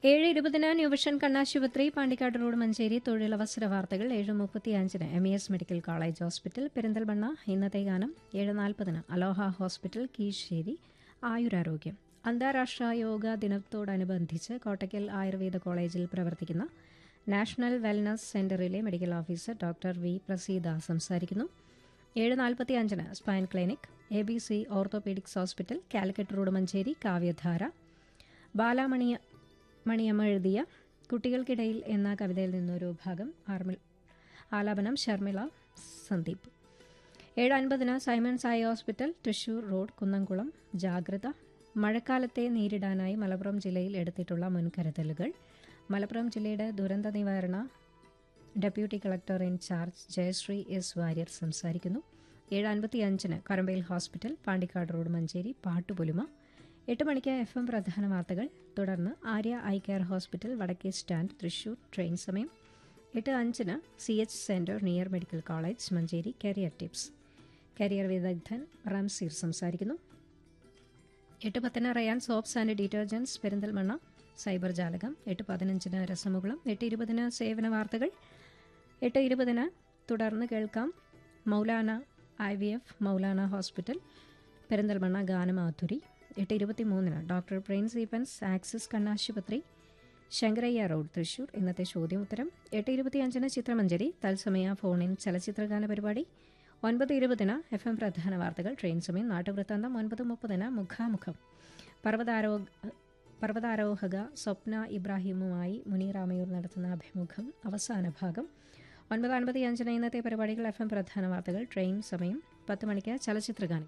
ഏഴ് ഇരുപതിന് ന്യൂവിഷൻ കണ്ണാശുപത്രി പാണ്ടിക്കാട് റോഡ് മഞ്ചേരി തൊഴിലവസര വാർത്തകൾ ഏഴ് മുപ്പത്തിയഞ്ചിന് M E S medical college hospital Perinthalmanna ഇന്നത്തെ ഗാനം ഏഴ് നാൽപ്പതിന് അലോഹ ഹോസ്പിറ്റൽ കീഴ്ശ്ശേരി ആയുരാരോഗ്യം അന്താരാഷ്ട്ര യോഗ ദിനത്തോടനുബന്ധിച്ച് കോട്ടയ്ക്കൽ ആയുർവേദ കോളേജിൽ പ്രവർത്തിക്കുന്ന നാഷണൽ വെൽനസ് സെന്ററിലെ medical officer doctor V Praseetha സംസാരിക്കുന്നു ഏഴ് നാൽപ്പത്തി അഞ്ചിന് spine clinic A B C orthopaedics hospital Calicut road Manjeri കാവ്യധാര ബാലാമണിയ മണിയമ്മ എഴുതിയ കുട്ടികൾക്കിടയിൽ എന്ന കവിതയിൽ നിന്നൊരു ഭാഗം ആർമിൽ ആലാപനം ഷർമിള സന്ദീപ് ഏഴ് അൻപതിന് Simon Sai hospital Thrissur road Kunnamkulam ജാഗ്രത മഴക്കാലത്തെ നേരിടാനായി മലപ്പുറം ജില്ലയിൽ എടുത്തിട്ടുള്ള മുൻകരുതലുകൾ മലപ്പുറം ജില്ലയുടെ ദുരന്ത നിവാരണ deputy collector incharge Jayasree S Warrier സംസാരിക്കുന്നു ഏഴ് അൻപത്തി അഞ്ചിന് കറമ്പയിൽ ഹോസ്പിറ്റൽ പാണ്ടിക്കാട് റോഡ് മഞ്ചേരി പാട്ടുപൊലിമ എട്ട് മണിക്ക് എഫ് എം പ്രധാന വാർത്തകൾ തുടർന്ന് ആര്യ ഐ കെയർ ഹോസ്പിറ്റൽ വടക്കേ സ്റ്റാൻഡ് തൃശൂർ ട്രെയിൻ സമയം എട്ട് അഞ്ചിന് C H centre near medical college Manjeri career tips career വിദഗ്ധൻ റംസീർ സംസാരിക്കുന്നു എട്ട് പത്തിന് Rayan soaps and detergents Perinthalmanna cyber ജാലകം എട്ട് പതിനഞ്ചിന് രസമുകുളം എട്ട് ഇരുപതിന് സേവന വാർത്തകൾ എട്ട് ഇരുപതിന് തുടർന്ന് കേൾക്കാം Maulana I V F Maulana hospital Perinthalmanna ഗാനമാധുരി എട്ട് ഇരുപത്തി മൂന്നിന് ഡോക്ടർ പ്രിൻസ് ഈപ്പൻസ് ആക്സിസ് കണ്ണാശുപത്രി ശങ്കരയ്യ റോഡ് തൃശൂർ ഇന്നത്തെ ചോദ്യോത്തരം എട്ട് ഇരുപത്തിയഞ്ചിന് ചിത്രമഞ്ജരി തത്സമയ ഫോണിൻ ചലച്ചിത്രഗാന പരിപാടി ഒൻപത് ഇരുപതിന് എഫ് എം പ്രധാന വാർത്തകൾ ട്രെയിൻ സമയം നാട്ടുവൃത്താന്തം ഒൻപത് മുപ്പതിന് മുഖാമുഖം പർവ്വതാരോ പർവ്വതാരോഹക സ്വപ്ന ഇബ്രാഹിമുമായി മുനീറാമയൂർ നടത്തുന്ന അഭിമുഖം അവസാന ഭാഗം ഒൻപത് അൻപത്തിയഞ്ചിന് ഇന്നത്തെ പരിപാടികൾ എഫ് എം പ്രധാന വാർത്തകൾ ട്രെയിൻ സമയം പത്ത് മണിക്ക് ചലച്ചിത്രഗാനം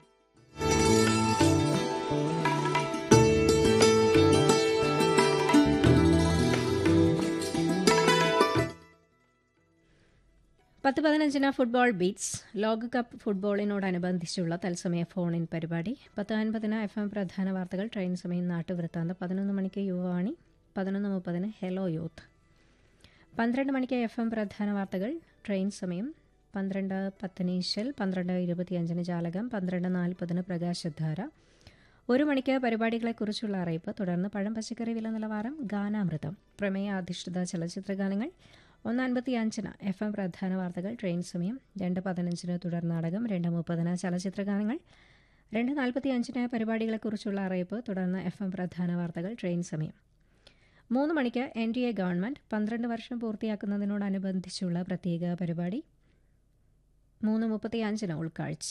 പത്ത് പതിനഞ്ചിന് ഫുട്ബോൾ ബീറ്റ്സ് ലോകകപ്പ് ഫുട്ബോളിനോടനുബന്ധിച്ചുള്ള തത്സമയ ഫോൺ ഇൻ പരിപാടി പത്ത് അൻപതിന് എഫ് എം പ്രധാന വാർത്തകൾ ട്രെയിൻ സമയം നാട്ടുവൃത്താന്തം പതിനൊന്ന് മണിക്ക് യുവവാണി പതിനൊന്ന് മുപ്പതിന് ഹെലോ യൂത്ത് പന്ത്രണ്ട് മണിക്ക് എഫ് എം പ്രധാന വാർത്തകൾ ട്രെയിൻ സമയം പന്ത്രണ്ട് പത്തിന് ഈശൽ പന്ത്രണ്ട് ഇരുപത്തിയഞ്ചിന് ജാലകം പന്ത്രണ്ട് നാൽപ്പതിന് പ്രകാശധാര ഒരു മണിക്ക് പരിപാടികളെക്കുറിച്ചുള്ള അറിയിപ്പ് തുടർന്ന് പഴം പച്ചക്കറി വില നിലവാരം ഗാനാമൃതം പ്രമേയ അധിഷ്ഠിത ചലച്ചിത്ര ഗാനങ്ങൾ ഒന്ന് അൻപത്തി അഞ്ചിന് എഫ് എം പ്രധാന വാർത്തകൾ ട്രെയിൻ സമയം രണ്ട് പതിനഞ്ചിന് തുടർ നാടകം രണ്ട് മുപ്പതിന് ചലച്ചിത്ര ഗാനങ്ങൾ രണ്ട് നാൽപ്പത്തി അഞ്ചിന് പരിപാടികളെക്കുറിച്ചുള്ള അറിയിപ്പ് തുടർന്ന് എഫ് എം പ്രധാന വാർത്തകൾ ട്രെയിൻ സമയം മൂന്ന് മണിക്ക് എൻ ഡി എ ഗവൺമെൻറ് പന്ത്രണ്ട് വർഷം പൂർത്തിയാക്കുന്നതിനോടനുബന്ധിച്ചുള്ള പ്രത്യേക പരിപാടി മൂന്ന് മുപ്പത്തി അഞ്ചിന് ഉൾക്കാഴ്ച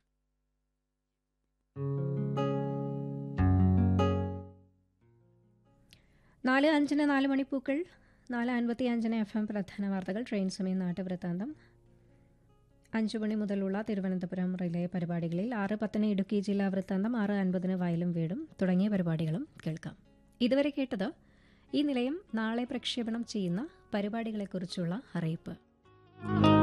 നാല് അഞ്ചിന് നാല് മണിപ്പൂക്കൾ നാല് അൻപത്തി അഞ്ചിന് എഫ് എം പ്രധാന വാർത്തകൾ ട്രെയിൻ സമയം നാട്ടുവൃത്താന്തം അഞ്ചു മണി മുതലുള്ള തിരുവനന്തപുരം റിലേ പരിപാടികളിൽ ആറ് പത്തിന് ഇടുക്കി ജില്ലാ വൃത്താന്തം ആറ് അൻപതിന് വയലും വീടും തുടങ്ങിയ പരിപാടികളും കേൾക്കാം ഇതുവരെ കേട്ടത് ഈ നിലയം നാളെ പ്രക്ഷേപണം ചെയ്യുന്ന പരിപാടികളെക്കുറിച്ചുള്ള അറിയിപ്പ്